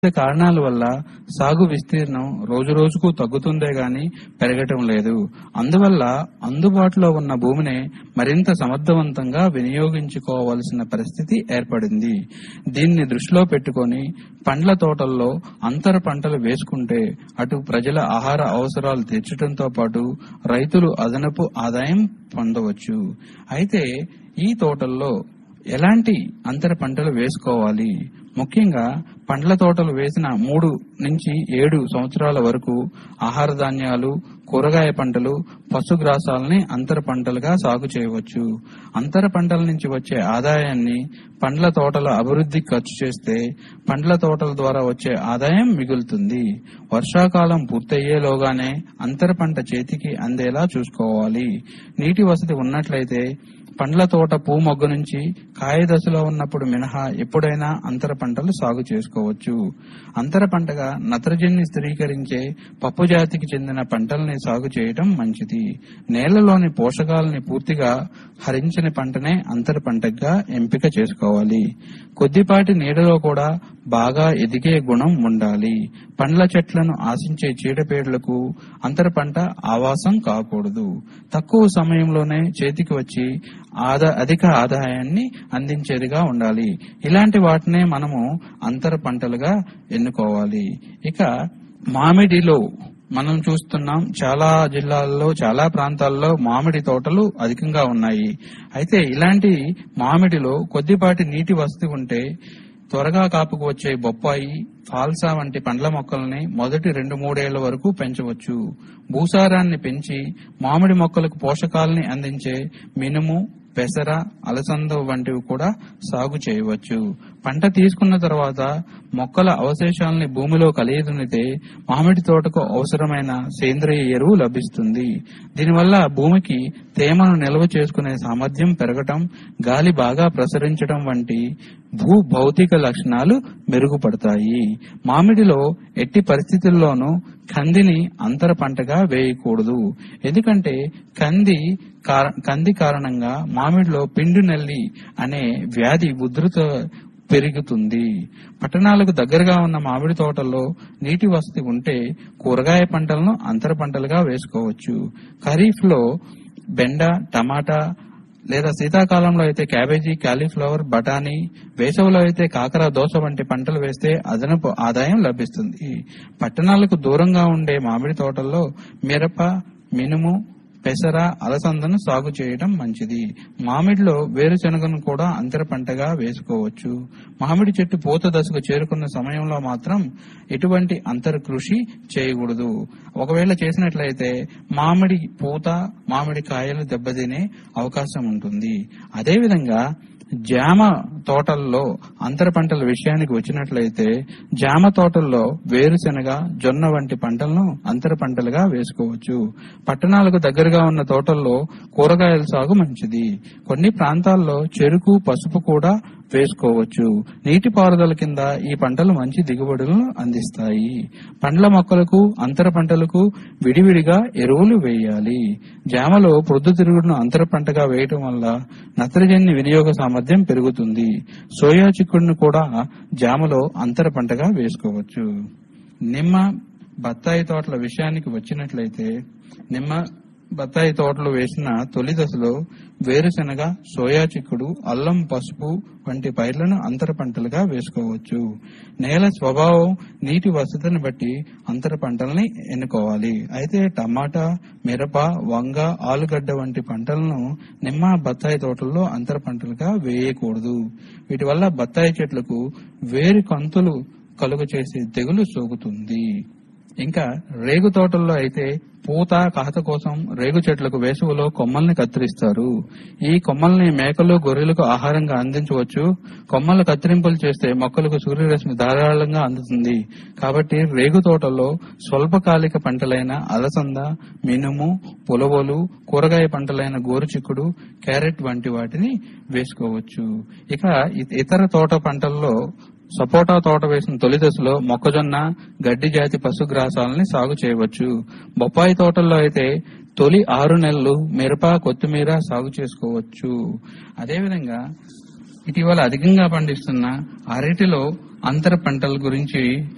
వివిధ కారణాల వల్ల సాగు విస్తీర్ణం రోజురోజుకు తగ్గుతుందే గాని పెరగటం లేదు అందువల్ల అందుబాటులో ఉన్న భూమిని మరింత సమర్థవంతంగా వినియోగించుకోవలసిన పరిస్థితి ఏర్పడింది దీన్ని దృష్టిలో పెట్టుకొని పండ్ల తోటల్లో అంతర పంటలు వేసుకుంటే అటు ప్రజల ఆహార అవసరాలు తీర్చడంతో పాటు రైతులు అదనపు ఆదాయం పొందవచ్చు అయితే ఈ తోటల్లో ఎలాంటి అంతర పంటలు వేసుకోవాలి ముఖ్యంగా పండ్ల తోటలు వేసిన మూడు నుంచి ఏడు సంవత్సరాల వరకు ఆహార ధాన్యాలు కూరగాయ పంటలు పశుగ్రాసాలని అంతర పంటలుగా సాగు చేయవచ్చు అంతర పంటల నుంచి వచ్చే ఆదాయాన్ని పండ్ల తోటల అభివృద్ధికి ఖర్చు చేస్తే పండ్ల తోటల ద్వారా వచ్చే ఆదాయం మిగులుతుంది వర్షాకాలం పూర్తయ్యేలోగానే అంతర పంట చేతికి అందేలా చూసుకోవాలి నీటి వసతి ఉన్నట్లయితే పండ్ల తోట పూ మొగ్గ నుంచి కాయ దశలో ఉన్నప్పుడు మినహా ఎప్పుడైనా అంతర పంటలు సాగు చేసుకోవచ్చు అంతర పంటగా నత్రజనిని స్థిరీకరించే పప్పు జాతికి చెందిన పంటల్ని సాగు చేయటం మంచిది నేలలోని పోషకాలని పూర్తిగా హరించని పంటనే అంతర పంటగా ఎంపిక చేసుకోవాలి కొద్దిపాటి నీడలో కూడా బాగా ఎదిగే గుణం ఉండాలి పండ్ల చెట్లను ఆశించే చీడపీడలకు అంతర పంట ఆవాసం కాకూడదు తక్కువ సమయంలోనే చేతికి వచ్చి ఆదా అధిక ఆదాయాన్ని అందించేదిగా ఉండాలి ఇలాంటి వాటినే మనము అంతర పంటలుగా ఎన్నుకోవాలి ఇక మామిడిలో మనం చూస్తున్నాం చాలా జిల్లాల్లో చాలా ప్రాంతాల్లో మామిడి తోటలు అధికంగా ఉన్నాయి అయితే ఇలాంటి మామిడిలో కొద్దిపాటి నీటి వసతి ఉంటే త్వరగా కాపుకు వచ్చే బొప్పాయి ఫాల్సా వంటి పండ్ల మొక్కల్ని మొదటి రెండు మూడేళ్ల వరకు పెంచవచ్చు భూసారాన్ని పెంచి మామిడి మొక్కలకు పోషకాలని అందించే మినుము పెసర అలసంద వంటివి కూడా సాగు చేయవచ్చు పంట తీసుకున్న తర్వాత మొక్కల అవశేషాలని భూమిలో కలియదునితే మామిడి తోటకు అవసరమైన సేంద్రియ ఎరువు లభిస్తుంది దీనివల్ల భూమికి తేమను నిల్వ చేసుకునే సామర్థ్యం పెరగటం గాలి బాగా ప్రసరించడం వంటి భూ భౌతిక లక్షణాలు మెరుగుపడతాయి మామిడిలో ఎట్టి పరిస్థితుల్లోనూ కందిని అంతర పంటగా వేయకూడదు ఎందుకంటే కంది కార- కంది కారణంగా మామిడిలో పిండి నల్లి అనే వ్యాధి ఉధృత పెరుగుతుంది పట్టణాలకు దగ్గరగా ఉన్న మామిడి తోటల్లో నీటి వసతి ఉంటే కూరగాయ పంటలను అంతర పంటలుగా వేసుకోవచ్చు ఖరీఫ్ లో బెండ టమాటా లేదా శీతాకాలంలో అయితే క్యాబేజీ కాలీఫ్లవర్ బఠానీ వేసవిలో అయితే కాకర దోస వంటి పంటలు వేస్తే అదనపు ఆదాయం లభిస్తుంది పట్టణాలకు దూరంగా ఉండే మామిడి తోటల్లో మిరప మినుము పెసర అలసందను సాగు చేయడం మంచిది మామిడిలో వేరుశనగను కూడా అంతర పంటగా వేసుకోవచ్చు మామిడి చెట్టు పూత దశకు చేరుకున్న సమయంలో మాత్రం ఎటువంటి అంతర కృషి చేయకూడదు ఒకవేళ చేసినట్లయితే మామిడి పూత మామిడి కాయలు దెబ్బతినే అవకాశం ఉంటుంది అదేవిధంగా జామ తోటల్లో అంతర పంటల విషయానికి వచ్చినట్లయితే జామ తోటల్లో వేరుశెనగ జొన్న వంటి పంటలను అంతర పంటలుగా వేసుకోవచ్చు పట్టణాలకు దగ్గరగా ఉన్న తోటల్లో కూరగాయల సాగు మంచిది కొన్ని ప్రాంతాల్లో చెరుకు పసుపు కూడా వేసుకోవచ్చు నీటిపారుదల కింద ఈ పంటలు మంచి దిగుబడులను అందిస్తాయి పండ్ల మొక్కలకు అంతర పంటలకు విడివిడిగా ఎరువులు వేయాలి జామలో ప్రొద్దుతిరుగుడును అంతర పంటగా వేయటం వల్ల నత్రజని వినియోగ సామర్థ్యం పెరుగుతుంది సోయా చిక్కుడును కూడా జామలో అంతర పంటగా వేసుకోవచ్చు నిమ్మ బత్తాయి తోటల విషయానికి వచ్చినట్లయితే నిమ్మ బత్తాయి తోటలు వేసిన తొలి దశలో వేరుశెనగ సోయా చిక్కుడు అల్లం పసుపు వంటి పైర్లను అంతర పంటలుగా వేసుకోవచ్చు నేల స్వభావం నీటి వసతిని బట్టి అంతర పంటల్ని ఎన్నుకోవాలి అయితే టమాటా మిరప వంగ ఆలుగడ్డ వంటి పంటలను నిమ్మ బత్తాయి తోటల్లో అంతర పంటలుగా వేయకూడదు వీటి వల్ల బత్తాయి చెట్లకు వేరు కంతులు కలుగ చేసే తెగులు సోకుతుంది ఇంకా రేగు తోటల్లో అయితే పూత కాత కోసం రేగు చెట్లకు వేసవిలో కొమ్మల్ని కత్తిరిస్తారు ఈ కొమ్మల్ని మేకలు గొర్రెలకు ఆహారంగా అందించవచ్చు కొమ్మలు కత్తిరింపులు చేస్తే మొక్కలకు సూర్యరశ్మి ధారాళంగా అందుతుంది కాబట్టి రేగు తోటల్లో స్వల్పకాలిక పంటలైన అలసంద మినుము పులవలు కూరగాయ పంటలైన గోరుచిక్కుడు క్యారెట్ వంటి వాటిని వేసుకోవచ్చు ఇక ఇ- ఇతర తోట పంటల్లో సపోటా తోట వేసిన తొలి దశలో మొక్కజొన్న గడ్డి జాతి పశుగ్రాసాలని సాగు చేయవచ్చు బొప్పాయి తోటల్లో అయితే తొలి ఆరు నెలలు మిరప కొత్తిమీర సాగు చేసుకోవచ్చు అదేవిధంగా ఇటీవల అధికంగా పండిస్తున్న అరటిలో అంతర పంటల గురించి